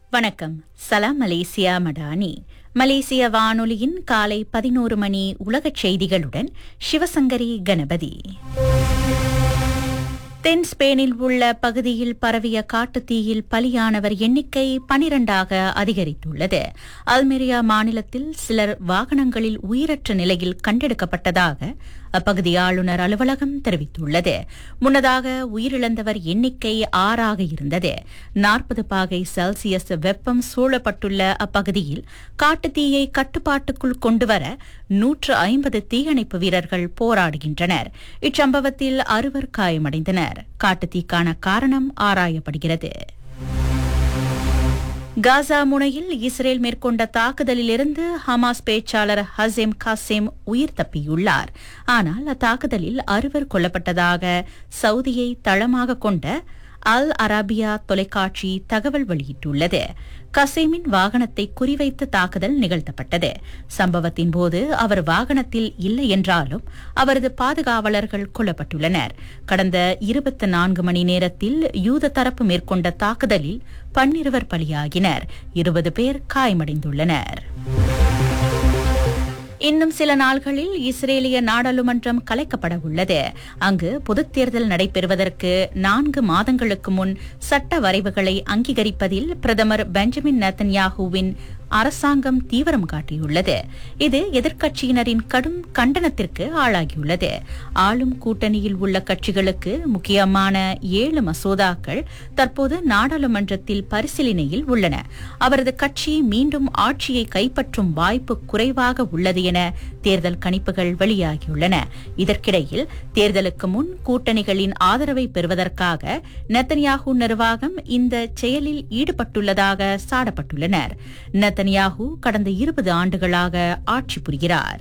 வணக்கம் சலாம் மலேசியா மடானி மலேசிய வானொலியின் காலை பதினோரு மணி உலகச் செய்திகளுடன் சிவசங்கரி கணபதி தென் ஸ்பெயினில் உள்ள பகுதியில் பரவிய காட்டுத்தீயில் பலியானவர் எண்ணிக்கை பனிரெண்டாக அதிகரித்துள்ளது அல்மெரியா மாநிலத்தில் சிலர் வாகனங்களில் உயிரற்ற நிலையில் கண்டெடுக்கப்பட்டதாக அப்பகுதி ஆளுநர் அலுவலகம் தெரிவித்துள்ளது முன்னதாக உயிரிழந்தவர் எண்ணிக்கை ஆறாக இருந்தது நாற்பது பாகை செல்சியஸ் வெப்பம் சூழப்பட்டுள்ள அப்பகுதியில் காட்டுத்தீயை கட்டுப்பாட்டுக்குள் கொண்டுவர நூற்று ஐம்பது தீயணைப்பு வீரர்கள் போராடுகின்றனர் இச்சம்பவத்தில் அறுவர் காயமடைந்தனர் காட்டுத்தீக்கான காரணம் ஆராயப்படுகிறது காசா முனையில் இஸ்ரேல் மேற்கொண்ட தாக்குதலிலிருந்து ஹமாஸ் பேச்சாளர் ஹசேம் காசிம் உயிர் தப்பியுள்ளார் ஆனால் அத்தாக்குதலில் அறுவர் கொல்லப்பட்டதாக சவுதியை தளமாக கொண்ட அல் அரபியா தொலைக்காட்சி தகவல் வெளியிட்டுள்ளது கசேமின் வாகனத்தை குறிவைத்து தாக்குதல் நிகழ்த்தப்பட்டது சம்பவத்தின் போது அவர் வாகனத்தில் இல்லை என்றாலும் அவரது பாதுகாவலர்கள் கொல்லப்பட்டுள்ளனர் கடந்த இருபத்தி நான்கு மணி நேரத்தில் யூத தரப்பு மேற்கொண்ட தாக்குதலில் பன்னிருவர் பலியாகினர் இருபது பேர் காயமடைந்துள்ளனர் இன்னும் சில நாள்களில் இஸ்ரேலிய நாடாளுமன்றம் கலைக்கப்பட உள்ளது அங்கு பொதுத் தேர்தல் நடைபெறுவதற்கு நான்கு மாதங்களுக்கு முன் சட்ட வரைவுகளை அங்கீகரிப்பதில் பிரதமர் பெஞ்சமின் நத்தன்யாஹூவின் அரசாங்கம் தீவிரம் காட்டியுள்ளது இது எதிர்க்கட்சியினரின் கடும் கண்டனத்திற்கு ஆளாகியுள்ளது ஆளும் கூட்டணியில் உள்ள கட்சிகளுக்கு முக்கியமான ஏழு மசோதாக்கள் தற்போது நாடாளுமன்றத்தில் பரிசீலனையில் உள்ளன அவரது கட்சி மீண்டும் ஆட்சியை கைப்பற்றும் வாய்ப்பு குறைவாக உள்ளது என தேர்தல் கணிப்புகள் வெளியாகியுள்ளன இதற்கிடையில் தேர்தலுக்கு முன் கூட்டணிகளின் ஆதரவை பெறுவதற்காக நெத்தன்யாகு நிர்வாகம் இந்த செயலில் ஈடுபட்டுள்ளதாக சாடப்பட்டுள்ளனர் நெத்தன்யாகு கடந்த இருபது ஆண்டுகளாக ஆட்சி புரிகிறார்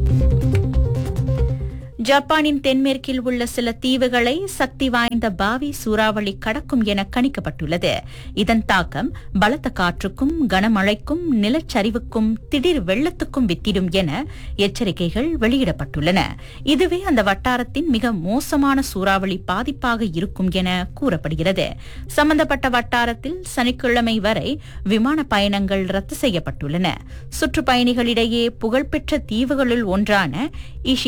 ஜப்பானின் தென்மேற்கில் உள்ள சில தீவுகளை சக்தி வாய்ந்த பாவி சூறாவளி கடக்கும் என கணிக்கப்பட்டுள்ளது இதன் தாக்கம் பலத்த காற்றுக்கும் கனமழைக்கும் நிலச்சரிவுக்கும் திடீர் வெள்ளத்துக்கும் வித்திடும் என எச்சரிக்கைகள் வெளியிடப்பட்டுள்ளன இதுவே அந்த வட்டாரத்தின் மிக மோசமான சூறாவளி பாதிப்பாக இருக்கும் என கூறப்படுகிறது சம்பந்தப்பட்ட வட்டாரத்தில் சனிக்கிழமை வரை விமான பயணங்கள் ரத்து செய்யப்பட்டுள்ளன சுற்றுப்பயணிகளிடையே புகழ்பெற்ற தீவுகளுள் ஒன்றான இஷி